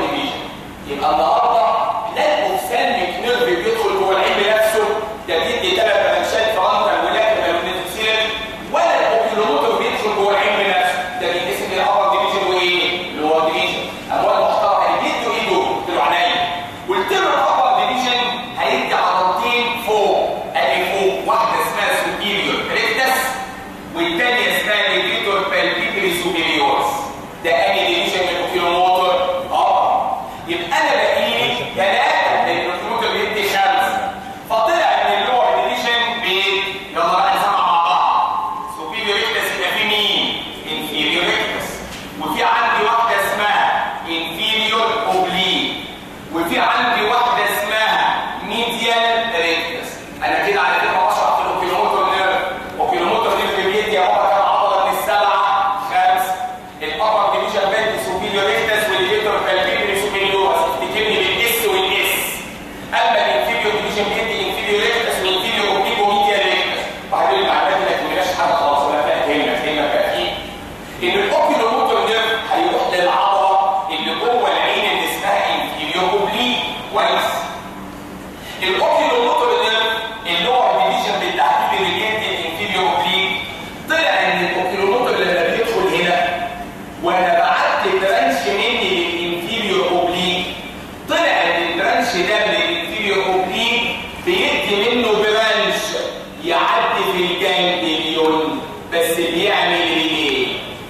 بس بيعمل ايه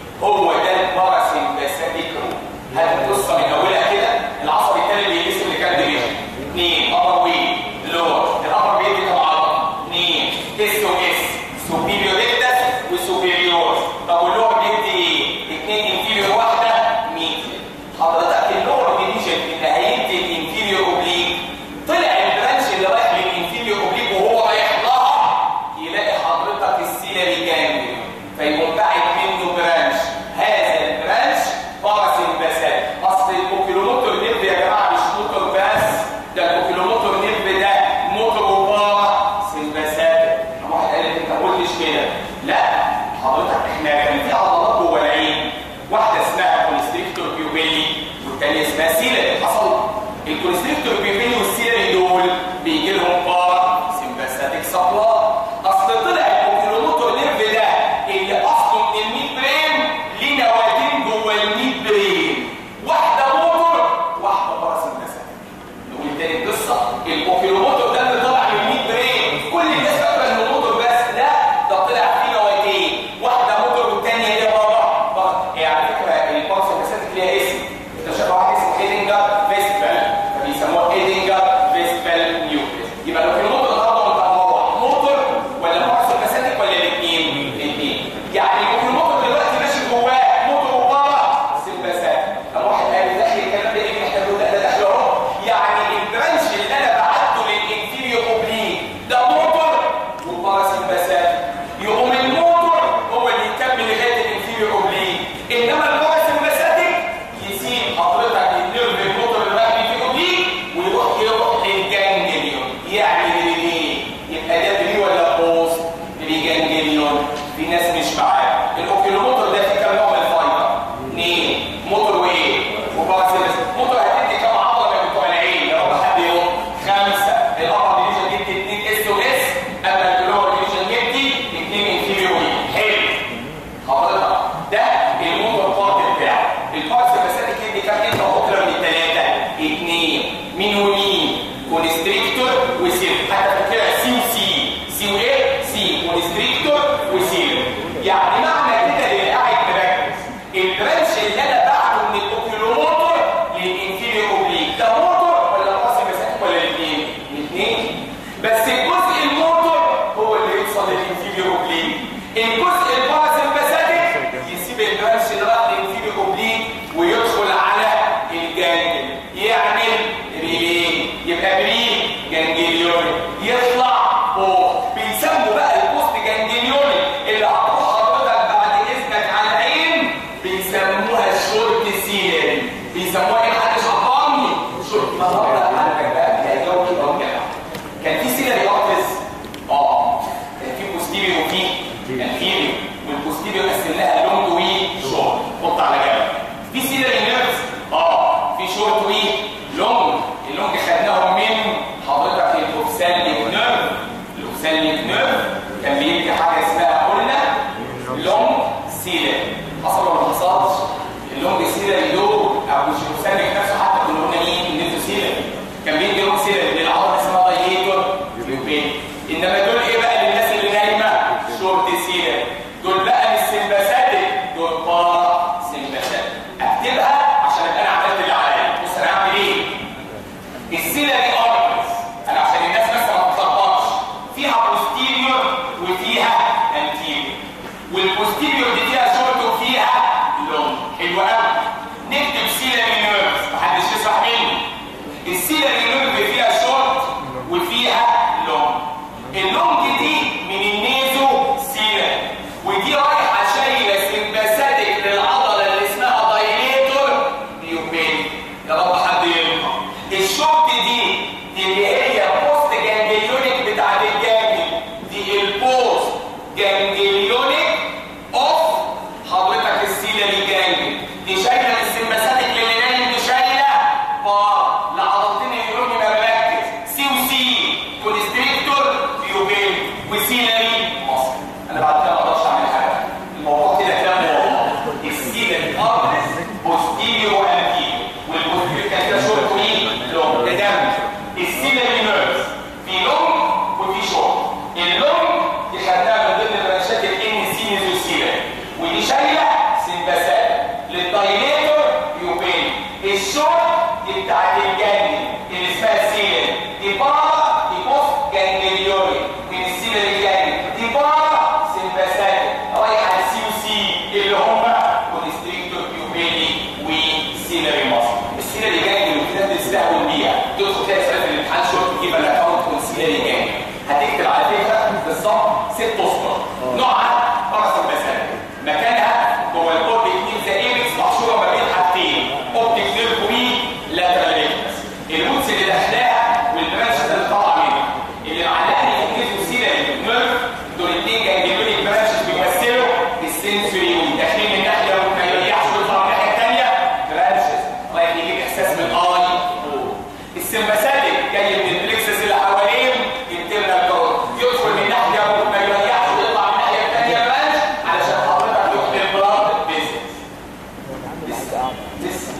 هو ده الباراسمباثيك روت هات القصه من اولها كده العصب التاني اللي بيقسم اللي كان ديفيجن اثنين ابر وي لور الابر بيدي كام عضله اثنين اس واس سوبيريور ريكتس وسوبيريور طب واللور بيدي ايه اثنين انفيريور واحده ميديا حضرتك اللور ديفيجن اللي هيدي الانفيريور اوبليك طلع البرانش اللي رايح للانفيريور اوبليك وهو رايح لها يلاقي حضرتك السيلري جانجليون فيقوم باعت منه برانش هذا البرانش باراسمباثيك اصل البوكيلوموتور نيرف يا جماعه مش موتور بس ده البوكيلوموتور نيرف ده موتور وبارا سمباثيك واحد قال لي انت ما قلتش كده لا حضرتك احنا كان في عضلات جوه العين واحده اسمها كونستريكتور بيوبيلي والثانيه اسمها سيلري حصل الكونستريكتور بيوبيلي والسيلري دول بيجي لهم بارا سمباثيك سبلاي اصل طلع البوكيلوموتور نيرف ده اللي اصله من الميد برين ليه نواتين جوه الميد برين واحده موتور واحده باراسمباثيك نقول تاني القصه البوكيلوموتور ده اللي طلع من الميد برين كل الناس فاكره انه موتور بس لا ده طلع فيه نواتين واحده موتور والثانيه هي بابا بابا. هي على فكره الباراسمباثيك ليها اسم انت شايف واحد اسمه هيدنجر فيستفال فبيسموه هيدنجر فيستفال نيوكليس يبقى لو في موتور النهارده وانت مروح موتور ولا باراسمباثيك ولا الاثنين الاثنين يعني ممكن الموتور دلوقتي ماشي جواه موتور وبارا سمباثيك طب واحد قال لي داخل الكلام ده ايه محتاج له ده داخل اهو يعني البرانش اللي انا بعته للانفيريور اوبليك ده موتور والباراسمباثيك يقوم الموتور هو اللي يكمل لغايه الانفيريور اوبليك انما الباراسمباثيك يسيب حضرتك النيرف الموتور اللي رايح للانفيريور اوبليك ويروح يروح للجانجليون يعمل ايه يبقى ده بري ولا بوست بري جانجليون في ناس مش معاه الاوكيلوموتور ده فيه كام نوع من الفايبر اثنين موتور وايه وباراسمباثيك موتور هتدي كام عضله من بتوع العين يا رب حد يقول خمسه الابر ديفيجن جبت اثنين اس واس اما اللور ديفيجن جبت اثنين انفيريور حلو حضرتك ده الموتور بارت بتاعه الباراسمباثيك يدي كام انت اكتر من ثلاثه اثنين مين ومين كونستريكتور وسير حتى فاكرها سي وسي سي وايه سي كونستريكتور وسير يعني معنى كده اللي قاعد مركز البرانش اللي انا بعته من الاوكيلوموتور للانفيريور اوبليك ده موتور ولا باراسمباثيك ولا الاثنين الاثنين بس الجزء الموتور هو اللي يوصل للانفيريور اوبليك الجزء الباراسمباثيك يسيب البرانش اللي راح للانفيريور اوبليك ويدخل على الجانجل يعمل ريلي يبقى بري جانجليون يطلع فوق بيسموا بقى البوست جانجليون اللي هتروح حضرتك بعد اذنك على العين بيسموها شورت سيلري بيسموها ايه محدش عطاني شورت ما هو ده عندك بقى هيجاوب كده اهو كده. كان في سيلري ارتس اه كان في بوستيريو وفي انفيريو والبوستيريو قسمناها لونج وي شورت حط على جنب في سيلري نيرفز اه في شورت وي لونج اللونج خدناهم من حضرتك الاوفساليك نيرف الاوفساليك نيرف كان بيدي حاجه اسمها قلنا لونج سيلر حصل ولا ما حصلش اللونج سيلر دول او مش الاوفساليك نفسه حتى كنا قلنا مين النيرف سيلر كان بيدي لونج سيلر للعضله اسمها دايتور يوبين انما دول ايه بقى للناس اللي نايمه شورت سيلر دول بقى مش سمباثيك دول بارا سمباثيك اكتبها عشان ابقى انا عملت اللي عليا بص انا هعمل ايه السيلري ارترز انا عشان الناس بس ما تتلخبطش فيها بوستيريور وفيها انتيريور والبوستيريور دي فيها شورت وفيها لونج حلو قوي نكتب سيلري نيرفز محدش يسمع مني السيلري نيرف فيها شورت وفيها لونج اللونج دي من النيزو سيلري ودي رايحه شايله سمباثيك للعضله اللي اسمها دايليتور بيوبين يا رب حد يلقى الشورت دي دي اللي هي بوست جانجليونيك بتاعت الجانجل دي البوست جانجليونيك اوف حضرتك السيلري جانجل دي شايله السمباثيك اللي نايم دي شايله بار لعضلتين اليوروني ما مركز سي وسي كونستريكتور بيوبين وسيلري مصر انا بعد كده ما اقدرش اعمل حاجه الموضوع كده كلام واضح السيلري ارتس بوستيريو وانتيريو والبوستيريو كان كده شورت وي لونج ده دم السيلري نيرفز في لونج وفي شورت اللونج دي خدناها من ضمن نوعها باراسمباثيك مكانها جوه الاوربيك مين ذا ايبكس محشوره ما بين حاجتين اوبتيك نيرف وي لاترال ريكتس الروتس اللي داخلاها والبرانشز اللي طالعه منها اللي معلقني النيزوسيلاري نيرف دول اتنين جانجليونيك برانشز بيمثلوا السنسوري والداخلين من ناحيه وما يريحش ويطلع من الناحيه الثانيه برانشز رايح يجيب احساس من اي السمباثيك جاي من البلكسس اللي حوالين الانترنال كورد يدخل من ناحيه وما يريحش ويطلع من الناحيه الثانيه برانش علشان حضرتك تدخل البلاد بيزنس لسه لسه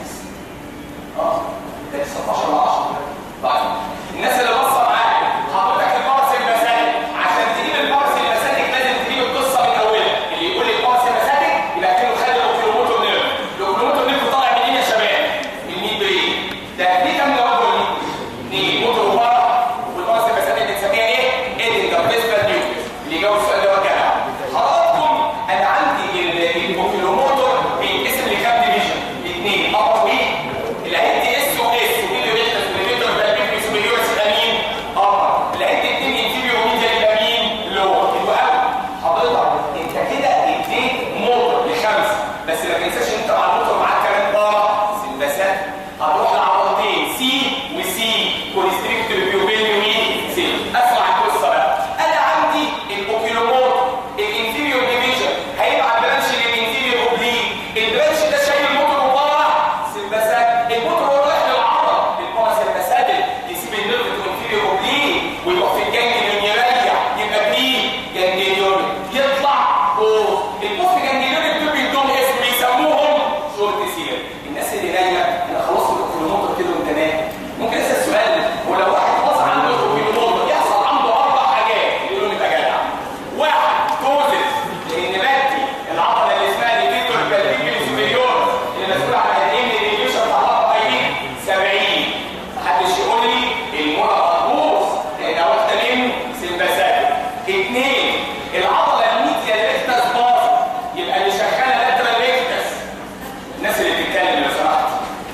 اه ده 19 10 طيب الناس اللي باصه معاك حضرتك البارس المسالك عشان تجيب البارس المسالك لازم تجيب القصه من اولها اللي يقول لي البارس المسالك يبقى كده خلي الاوكيلوموتور نيرف الاوكيلوموتور نيرف طالع منين يا شباب؟ من الميد برين ده دي كام نوع ولا اثنين موتور وبره والبارس المسالك بنسميها ايه؟ ايدنج بريسبال نيوكليس اللي يجاوب السؤال ده هو جدع حضراتكم انا عندي الاوكيلوموتور بينقسم لكام ديفيجن؟ اثنين ابر وي اللي هيدي اس واس وفيديو ريكتس وليفيتور بالبيك سوبريورس يبقى مين؟ ابر اللي هيدي اثنين انفيريور وميديا يبقى مين؟ لور حلو قوي حضرتك انت كده اديت موتور لخمسه بس ما تنساش انت مع الموتور معاك كمان بارا سمباسات هتروح لعضلتين سي وسي كونستريكتور بيوبيلي وسي اسمع القصه بقى انا عندي الاوكيلوموتور الانفيريور ديفيجن هيبعت برانش للانفيريور اوبليك البرانش ده شايل الموتور وبره سمباسات الموتور هو رايح للعضله البارا سمباسات يسيب النيرف الانفيريور اوبليك ويروح في الجانجليون يريح يبقى بري جانجليون يطلع فوق البوست جانجليون دول بيدوم اسم بيسموهم شورت سير الناس اللي نايمه انا خلصت الاوكيلوموتور كده وانت نايم ممكن اسال سؤال هو لو واحد خلاص عنده الاوكيلوموتور يحصل عنده اربع حاجات يقولوا نبقى جدع واحد كوزز لان بدي العضله اللي اسمها ليفيتور بالبيكلي سوبريور اللي مسؤول عن الام ريليشن بتاع الاربع ايدين 70 محدش يقول لي المرة هتبوظ لان واخده من سمباسات اثنين العضله الميديا ريكتس باظت يبقى اللي شغاله لاترال ريكتس الناس اللي بتتكلم لو سمحت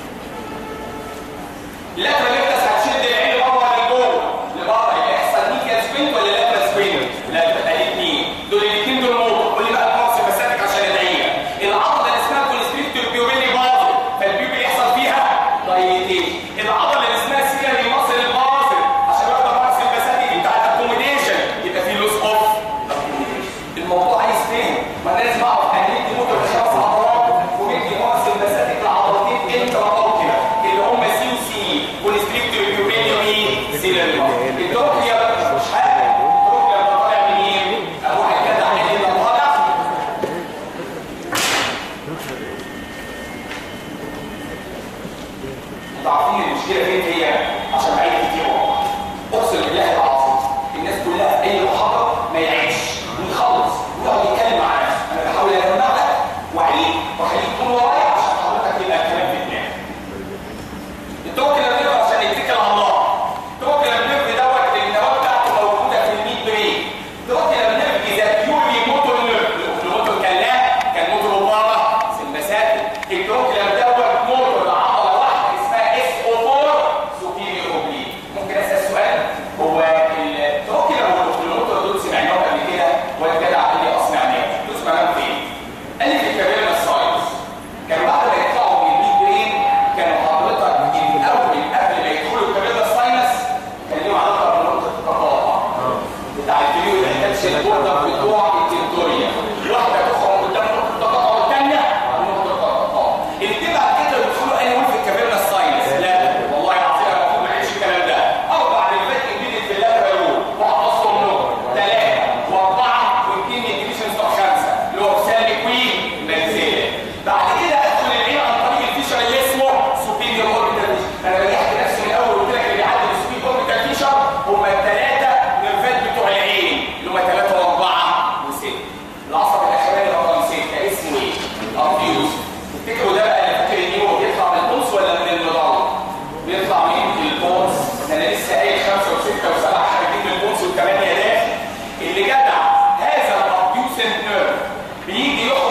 اللاترال ريكتس هتشد العين بره لجوه لبره يبقى يحصل ميديا سبينت ولا لاترال سبينت لا يبقى الاثنين دول الاثنين دول موت قول لي بقى الباص مساتك عشان العين العضله اللي اسمها كونستريكتور بيوبيلي باظت فالبيوبي يحصل فيها دايليتيشن العضله اللي اسمها سيري مصل الباظت عشان واخده باص المساتك بتاعت اكوموديشن يبقى في لوس اوف الموضوع عايز فهم ما أنا لازم اعرف ان دي موتور خمس عضلات ومدي باص المساتك لعضلتين انترا اوكيلا اللي هم سي وسي كونستريكتور بيوبيلي ومين سيري الدوكيا بقى مش حاجه الدوكيا بقى طالع منين ابو حاجه عامل ايه طالع انتوا عارفين المشكله فين هي عشان بعيد كتير والله. اقسم بالله العظيم الناس كلها اي محاضره ما يعيش ويخلص ويقعد يتكلم مع نفسه انا بحاول اجمع لك واعيد واخليك تكون ورايا عشان حضرتك يبقى الكلام في دماغك التوكل النيرف عشان يتكل على الله التوكل النيرف دوت النواه بتاعته موجوده في الميد برين التوكل النيرف اذا بيوري موتور نيرف الموتور كان لا كان موتور مبارة سمباسات التوكل دوت موتور عضله واحده اسمها اس او 4 سوبيريور اوبليك ممكن اسال سؤال هو التوكل والموتور دول سمعناهم قبل كده ولا كده قال لي اه سمعناهم دول سمعناهم فين؟ قال لي في الكابيلا ساينس كانوا بعد ما يطلعوا من الميد برين كانوا حضرتك الاول قبل ما يدخلوا الكابيلا ساينس كان ليهم علاقه بنقطه التقاطع بتاع الفيديو اللي كانش البورده بتوع التنتوريا واحده تخرج قدام نقطه التقاطع والثانيه عن نقطه التقاطع الاثنين بعد كده يدخلوا اي في الكابيلا ساينس لا والله العظيم انا المفروض ما اعيش الكلام ده اربع ريفات امبيدد في اللاترال رول واحد اصلا نقطه ثلاثه واربعه واثنين ديفيشنز اوف خمسه اللي هو سالك وي ماكسيلا بعد كده ادخل العين عن طريق الفيشر اللي اسمه سوبيريور اوربيتال فيشر انا ريحت نفسي من الاول وقلت لك اللي بيعدي السوبيريور اوربيتال فيشر هم الثلاثه نيرفات بتوع العين اللي هم ثلاثه واربعه وسته العصب الاخراني رقم سته اسمه ايه؟ ابيوز تفتكروا ده بقى اللي فاكر ان هو بيطلع من البونس ولا من المضاد؟ بيطلع من البونس ده انا لسه قايل خمسه وسته وسبعه حاجتين من البونس والثمانيه داخل اللي جدع هذا الابيوسنت نيرف بيجي يخرج